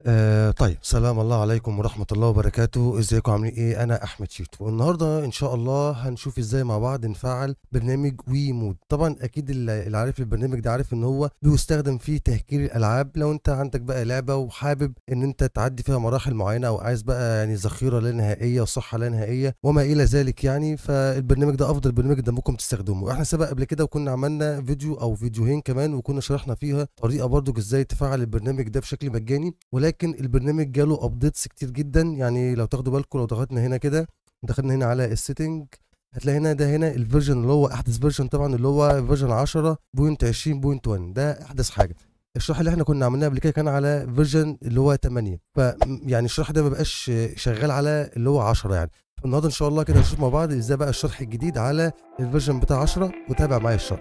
آه طيب سلام الله عليكم ورحمة الله وبركاته ازيكم عاملين ايه انا احمد شيتو والنهاردة ان شاء الله هنشوف ازاي مع بعض نفعل برنامج وي مود طبعا اكيد اللي اللي عارف البرنامج ده عارف ان هو بيستخدم فيه تهكير الالعاب لو انت عندك بقى لعبة وحابب ان انت تعدي فيها مراحل معينة او عايز بقى يعني ذخيرة لا نهائية وصحة لا نهائية وما الى ذلك يعني فالبرنامج ده افضل برنامج ده ممكن تستخدمه احنا سبق قبل كده وكنا عملنا فيديو او فيديوهين كمان وكنا شرحنا فيها طريقة برضو ازاي تفعل البرنامج ده بشكل مجاني ولكن البرنامج جاله ابديتس كتير جدا يعني لو تاخدوا بالكم لو ضغطنا هنا كده دخلنا هنا على السيتنج هتلاقي هنا ده هنا الفيرجن اللي هو احدث فيرجن طبعا اللي هو فيرجن 10.20.1 ده احدث حاجه الشرح اللي احنا كنا عملناه قبل كده كان على فيرجن اللي هو 8 ف يعني الشرح ده ما بقاش شغال على اللي هو 10 يعني فالنهارده ان شاء الله كده هنشوف مع بعض ازاي بقى الشرح الجديد على الفيرجن بتاع 10 وتابع معايا الشرح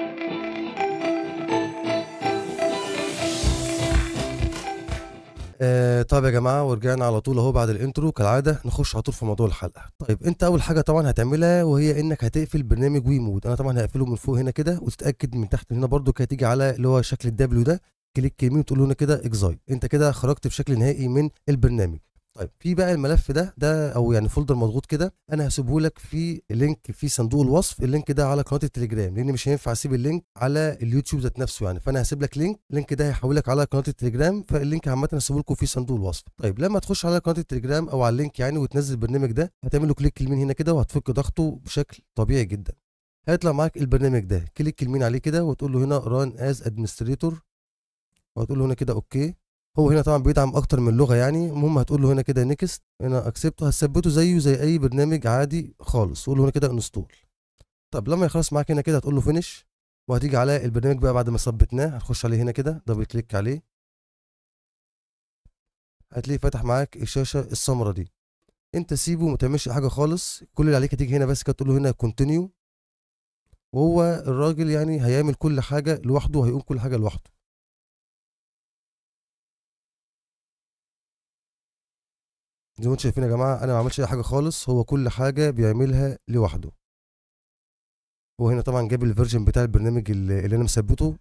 آه طيب يا جماعه ورجعنا على طول اهو بعد الانترو كالعاده نخش على طول في موضوع الحلقه طيب انت اول حاجه طبعا هتعملها وهي انك هتقفل برنامج وي مود انا طبعا هقفله من فوق هنا كده وتتاكد من تحت هنا برده هتيجي على اللي هو شكل الدبليو ده كليك يمين وتقول له هنا كده اكزايل انت كده خرجت بشكل نهائي من البرنامج طيب في بقى الملف ده ده او يعني فولدر مضغوط كده انا هسيبه لك في لينك في صندوق الوصف اللينك ده على قناه التليجرام لان مش هينفع اسيب اللينك على اليوتيوب ذات نفسه يعني فانا هسيب لك لينك اللينك ده هيحولك على قناه التليجرام فاللينك عامه هسيبه لكم في صندوق الوصف طيب لما تخش على قناه التليجرام او على اللينك يعني وتنزل البرنامج ده هتعمل له كليك يمين هنا كده وهتفك ضغطه بشكل طبيعي جدا هيطلع معاك البرنامج ده كليك يمين عليه كده وتقول له هنا ران از ادمنستريتور وهتقول له هنا كده اوكي هو هنا طبعا بيدعم اكتر من لغه يعني المهم هتقول له هنا كده نيكست هنا اكسبت هتثبته زيه زي اي برنامج عادي خالص قول له هنا كده انستول طب لما يخلص معاك هنا كده هتقول له فينش وهتيجي على البرنامج بقى بعد ما ثبتناه هتخش عليه هنا كده دبل كليك عليه هتلاقيه فتح معاك الشاشه السمراء دي انت سيبه وما تعملش حاجه خالص كل اللي عليك هتيجي هنا بس كده تقول له هنا كونتينيو وهو الراجل يعني هيعمل كل حاجه لوحده وهيقوم كل حاجه لوحده زي ما انتم شايفين يا جماعه انا ما عملتش اي حاجه خالص هو كل حاجه بيعملها لوحده هو هنا طبعا جاب الفيرجن بتاع البرنامج اللي, اللي انا مثبته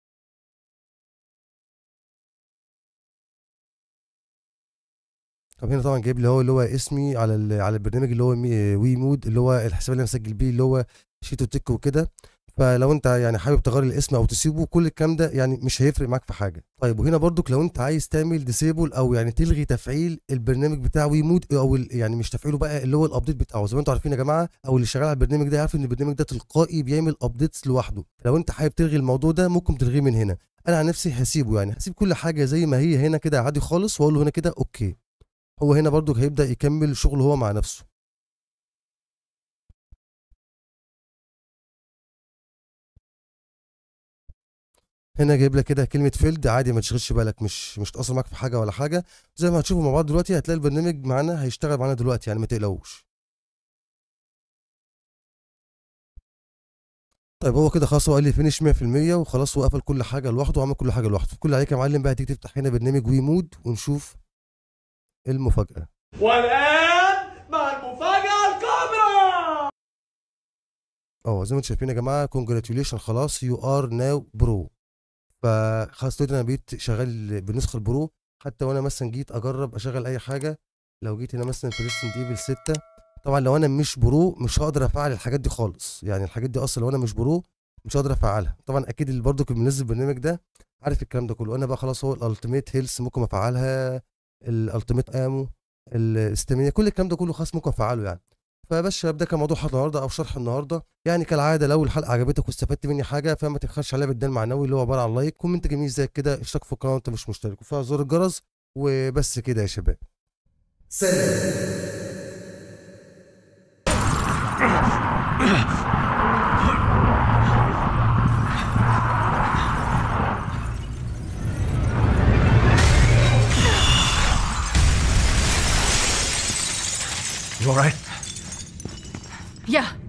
طب هنا طبعا جايب لي هو اللي هو اسمي على ال- على البرنامج اللي هو مي- وي مود اللي هو الحساب اللي انا مسجل بيه اللي هو شيتو تك وكده فلو انت يعني حابب تغير الاسم او تسيبه كل الكلام ده يعني مش هيفرق معاك في حاجه طيب وهنا برضك لو انت عايز تعمل ديسيبل او يعني تلغي تفعيل البرنامج بتاع وي مود او ال- يعني مش تفعيله بقى اللي هو الابديت بتاعه زي ما انتم عارفين يا جماعه او اللي شغال على البرنامج ده عارف ان البرنامج ده تلقائي بيعمل ابديتس لوحده لو انت حابب تلغي الموضوع ده ممكن تلغيه من هنا انا عن نفسي هسيبه يعني هسيب كل حاجه زي ما هي هنا كده عادي خالص واقول له هنا كده اوكي هو هنا برضك هيبدا يكمل شغله هو مع نفسه هنا جايب لك كده كلمه فيلد عادي ما تشغلش بالك مش مش تاثر معاك في حاجه ولا حاجه زي ما هتشوفوا مع بعض دلوقتي هتلاقي البرنامج معانا هيشتغل معانا دلوقتي يعني ما تقلقوش طيب هو كده خلاص هو قال لي فينش 100% وخلاص هو قفل كل حاجه لوحده وعمل كل حاجه لوحده كل اللي عليك يا معلم بقى تيجي تفتح هنا برنامج وي مود ونشوف المفاجاه والآن مع المفاجأة الكبرى اه زي ما انتم شايفين يا جماعه كونجراتيوليشن خلاص يو ار ناو برو فخلاص دلوقتي انا بقيت شغال بالنسخه البرو حتى وانا مثلا جيت اجرب اشغل اي حاجه لو جيت هنا مثلا في ريسنت ايفل 6 طبعا لو انا مش برو مش هقدر افعل الحاجات دي خالص يعني الحاجات دي اصلا لو انا مش برو مش هقدر افعلها طبعا اكيد اللي برضه كان منزل البرنامج ده عارف الكلام ده كله انا بقى خلاص هو الالتيميت هيلث ممكن افعلها الالتيميت امو الاستامينيا كل الكلام ده كله خلاص ممكن افعله يعني فبس شباب ده كان موضوع حلقه النهارده او شرح النهارده يعني كالعاده لو الحلقه عجبتك واستفدت مني حاجه فما تبخلش عليها بالدال معنوي اللي هو عباره عن لايك كومنت جميل زي كده اشترك في القناه وانت مش مشترك وفعل زر الجرس وبس كده يا شباب You alright? Yeah,